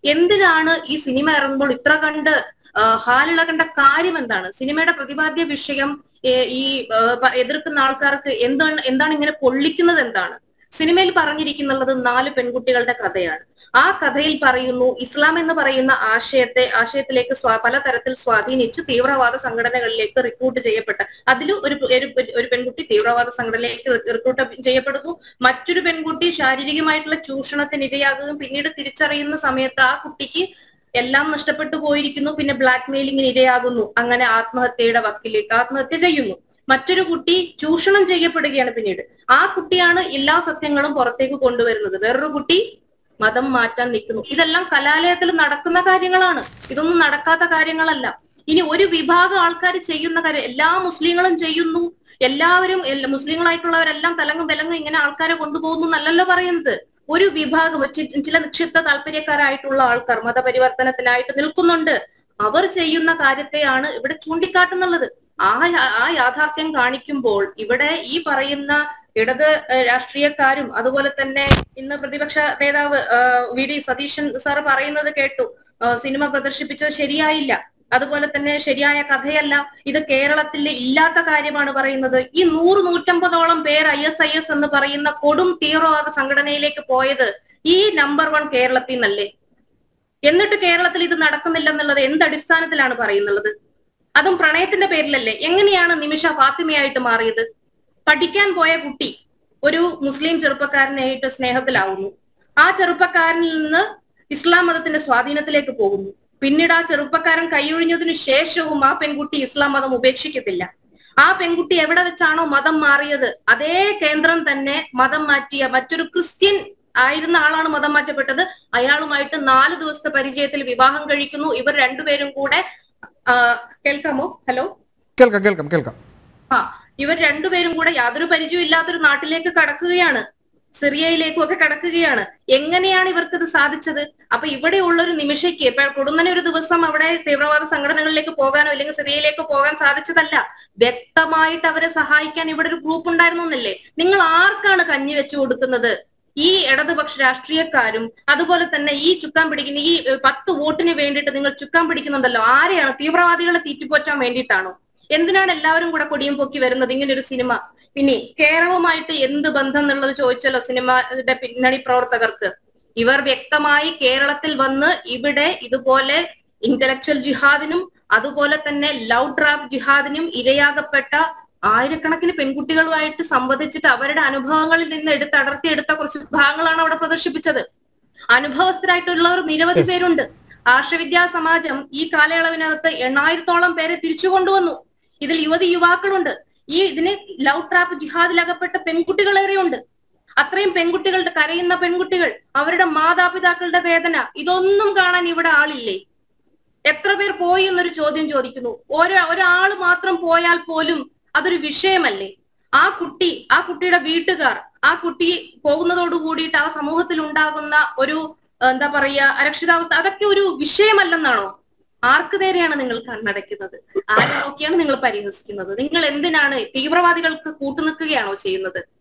എന്തിനാണ് ഈ സിനിമ ഇറങ്ങുമ്പോൾ ഇത്ര കണ്ട് ആ, ഹാലിളകേണ്ട കാര്യം എന്താണ് സിനിമയുടെ പ്രതിപാദ്യ വിഷയം ഏ, ഈ ആ, പ- എതിർക്കുന്ന ആൾക്കാർക്ക് എന്താണ് എന്താണ് ഇങ്ങനെ പൊള്ളിക്കുന്നത് എന്താണ് സിനിമയിൽ പറഞ്ഞിരിക്കുന്നുള്ളത് നാല് പെൺകുട്ടികളുടെ കഥയാണ് ആ കഥയിൽ പറയുന്നു ഇസ്ലാം എന്ന് പറയുന്ന ആശയത്തെ ആശയത്തിലേക്ക് സ്വാ പലതരത്തിൽ സ്വാധീനിച്ച് തീവ്രവാദ സംഘടനകളിലേക്ക് റിക്രൂട്ട് ചെയ്യപ്പെട്ട അതിലും ഒരു ഒരു ഒരു പെൺകുട്ടി തീവ്രവാദ സംഘടനയിലേക്ക് റിക്രൂട്ട് ചെയ്യപ്പെടുന്നു മറ്റൊരു പെൺകുട്ടി ശാരീരികമായിട്ടുള്ള ചൂഷണത്തിന് ഇരയാകുകയും പിന്നീട് തിരിച്ചറിയുന്ന സമയത്ത് ആ കുട്ടിക്ക് എല്ലാം നഷ്ടപ്പെട്ടു പോയിരിക്കുന്നു പിന്നെ ബ്ലാക്ക് മെയിലിങ്ങിന് ഇരയാകുന്നു അങ്ങനെ ആത്മഹത്യയുടെ വക്കിലേക്ക് ആത്മഹത്യ ചെയ്യുന്നു മറ്റൊരു കുട്ടി ചൂഷണം ചെയ്യപ്പെടുകയാണ് പിന്നീട് ആ കുട്ടിയാണ് എല്ലാ സത്യങ്ങളും പുറത്തേക്ക് കൊണ്ടുവരുന്നത് വേറൊരു കുട്ടി മതം മാറ്റാൻ നിൽക്കുന്നു ഇതെല്ലാം കലാലയത്തിൽ നടക്കുന്ന കാര്യങ്ങളാണ് ഇതൊന്നും നടക്കാത്ത കാര്യങ്ങളല്ല ഇനി ഒരു വിഭാഗം ആൾക്കാർ ചെയ്യുന്ന കാര്യം എല്ലാ മുസ്ലിങ്ങളും ചെയ്യുന്നു എല്ലാവരും എല്ലാ- മുസ്ലിങ്ങളായിട്ടുള്ളവരെല്ലാം തലങ്ങും വിലങ്ങും ഇങ്ങനെ ആൾക്കാരെ കൊണ്ടുപോകുന്നു എന്നല്ലല്ലോ പറയുന്നത് ഒരു വിഭാഗം ചി- ചില നിക്ഷിപ്ത താല്പര്യക്കാരായിട്ടുള്ള ആൾക്കാർ മതപരിവർത്തനത്തിനായിട്ട് നിൽക്കുന്നുണ്ട് അവർ ചെയ്യുന്ന കാര്യത്തെയാണ് ഇവിടെ ചൂണ്ടിക്കാട്ടുന്നുള്ളത് ആ യാ- ആ യാഥാർത്ഥ്യം കാണിക്കുമ്പോൾ ഇവിടെ ഈ പറയുന്ന ഇടത് ഏഹ്, രാഷ്ട്രീയക്കാരും അതുപോലെ തന്നെ ഇന്ന് പ്രതിപക്ഷ നേതാവ് ഏഹ്, വി ഡി സതീശൻ സാർ പറയുന്നത് കേട്ടു ഏഹ്, സിനിമ പ്രദർശിപ്പിച്ചത് ശരിയായില്ല അതുപോലെ തന്നെ ശരിയായ കഥയല്ല ഇത് കേരളത്തിൽ ഇല്ലാത്ത കാര്യമാണ് പറയുന്നത് ഈ നൂറ് നൂറ്റമ്പതോളം പേർ ഐ എസ് ഐ എസ് എന്ന് പറയുന്ന കൊടും തീവ്രവാദ സംഘടനയിലേക്ക് പോയത് ഈ നമ്പർ വൺ കേരളത്തിൽ നിന്നല്ലേ എന്നിട്ട് കേരളത്തിൽ ഇത് നടക്കുന്നില്ലെന്നുള്ളത് എന്ത് അടിസ്ഥാനത്തിലാണ് പറയുന്നുള്ളത് അതും പ്രണയത്തിന്റെ പേരിലല്ലേ എങ്ങനെയാണ് നിമിഷ ഫാത്തിമയായിട്ട് മാറിയത് പഠിക്കാൻ പോയ കുട്ടി ഒരു മുസ്ലിം ചെറുപ്പക്കാരനായിട്ട് സ്നേഹത്തിലാവുന്നു ആ ചെറുപ്പക്കാരനിൽ നിന്ന് ഇസ്ലാം മതത്തിന്റെ സ്വാധീനത്തിലേക്ക് പോകുന്നു പിന്നീട് ആ ചെറുപ്പക്കാരൻ കൈയൊഴിഞ്ഞതിനു ശേഷവും ആ പെൺകുട്ടി ഇസ്ലാം മതം ഉപേക്ഷിക്കത്തില്ല ആ പെൺകുട്ടി എവിടെ വെച്ചാണോ മതം മാറിയത് അതേ കേന്ദ്രം തന്നെ മതം മാറ്റിയ മറ്റൊരു ക്രിസ്ത്യൻ ആയിരുന്ന ആളാണ് മതം മാറ്റപ്പെട്ടത് അയാളുമായിട്ട് നാല് ദിവസത്തെ പരിചയത്തിൽ വിവാഹം കഴിക്കുന്നു ഇവർ രണ്ടുപേരും കൂടെ ആ, കേൾക്കാമോ ഹലോ കേൾക്കാം കേൾക്കാം കേൾക്കാം ആ ഇവർ രണ്ടുപേരും കൂടെ യാതൊരു പരിചയവും ഇല്ലാത്തൊരു നാട്ടിലേക്ക് കടക്കുകയാണ് സിറിയയിലേക്കും ഒക്കെ കടക്കുകയാണ് എങ്ങനെയാണ് ഇവർക്ക് ഇത് സാധിച്ചത് അപ്പൊ ഇവിടെ ഉള്ള ഒരു നിമിഷയ്ക്ക് ഇപ്പൊ കൊടുന്നനെ ഒരു ദിവസം അവിടെ തീവ്രവാദ സംഘടനകളിലേക്ക് പോകാനോ അല്ലെങ്കിൽ സിറിയയിലേക്ക് പോകാൻ സാധിച്ചതല്ല വ്യക്തമായിട്ട് അവരെ സഹായിക്കാൻ ഇവിടെ ഒരു ഗ്രൂപ്പ് ഉണ്ടായിരുന്നു എന്നല്ലേ നിങ്ങൾ ആർക്കാണ് കഞ്ഞി വെച്ചു കൊടുക്കുന്നത് ഈ ഇടതുപക്ഷ രാഷ്ട്രീയക്കാരും അതുപോലെ തന്നെ ഈ ചുക്കാൻ പിടിക്കുന്ന ഈ ഏഹ്, പത്ത് വോട്ടിന് വേണ്ടിയിട്ട് നിങ്ങൾ ചുക്കാൻ പിടിക്കുന്നുണ്ടല്ലോ ആരെയാണ് തീവ്രവാദികളെ തീറ്റിപ്പോറ്റാൻ വേണ്ടിയിട്ടാണോ എന്തിനാണ് എല്ലാവരും കൂടെ കൊടിയും പൊക്കി വരുന്നത് ഇങ്ങനെ ഒരു സിനിമ ഇനി കേരളവുമായിട്ട് എന്ത് ബന്ധം എന്നുള്ളത് ചോദിച്ചല്ലോ സിനിമയുടെ പിന്നണി പ്രവർത്തകർക്ക് ഇവർ വ്യക്തമായി കേരളത്തിൽ വന്ന് ഇവിടെ ഇതുപോലെ ഇന്റലക്ച്വൽ ജിഹാദിനും അതുപോലെ തന്നെ ലവ് ഡ്രാഫ്റ്റ് ജിഹാദിനും ഇരയാകപ്പെട്ട ആയിരക്കണക്കിന് പെൺകുട്ടികളുമായിട്ട് സംവദിച്ചിട്ട് അവരുടെ അനുഭവങ്ങളിൽ നിന്ന് എടുത്ത് അടർത്തിയെടുത്ത കുറച്ച് ഭാഗങ്ങളാണ് അവിടെ പ്രദർശിപ്പിച്ചത് അനുഭവസ്ഥരായിട്ടുള്ളവർ നിരവധി Yes. പേരുണ്ട് ആർഷവിദ്യാ സമാജം ഈ കാലയളവിനകത്ത് എണ്ണായിരത്തോളം പേരെ തിരിച്ചു കൊണ്ടുവന്നു ഇതിൽ യുവതി യുവാക്കളുണ്ട് ഈ ഇതിന് ലവ് ട്രാപ്പ് ജിഹാദിലകപ്പെട്ട പെൺകുട്ടികളേറെയുണ്ട് അത്രയും പെൺകുട്ടികളുടെ കരയുന്ന പെൺകുട്ടികൾ അവരുടെ മാതാപിതാക്കളുടെ വേദന ഇതൊന്നും കാണാൻ ഇവിടെ ആളില്ലേ എത്ര പേർ പോയി എന്നൊരു ചോദ്യം ചോദിക്കുന്നു ഓരോ ഒരാള് മാത്രം പോയാൽ പോലും അതൊരു വിഷയമല്ലേ ആ കുട്ടി ആ കുട്ടിയുടെ വീട്ടുകാർ ആ കുട്ടി പോകുന്നതോട് കൂടിയിട്ട് ആ സമൂഹത്തിൽ ഉണ്ടാകുന്ന ഒരു ഏഹ്, എന്താ പറയുക അരക്ഷിതാവസ്ഥ അതൊക്കെ ഒരു വിഷയമല്ലെന്നാണോ ആർക്ക് നേരെയാണ് നിങ്ങൾ കണ്ണടയ്ക്കുന്നത് ആരെ നോക്കിയാണ് നിങ്ങൾ പരിഹസിക്കുന്നത് നിങ്ങൾ എന്തിനാണ് തീവ്രവാദികൾക്ക് കൂട്ടുനിൽക്കുകയാണോ ചെയ്യുന്നത്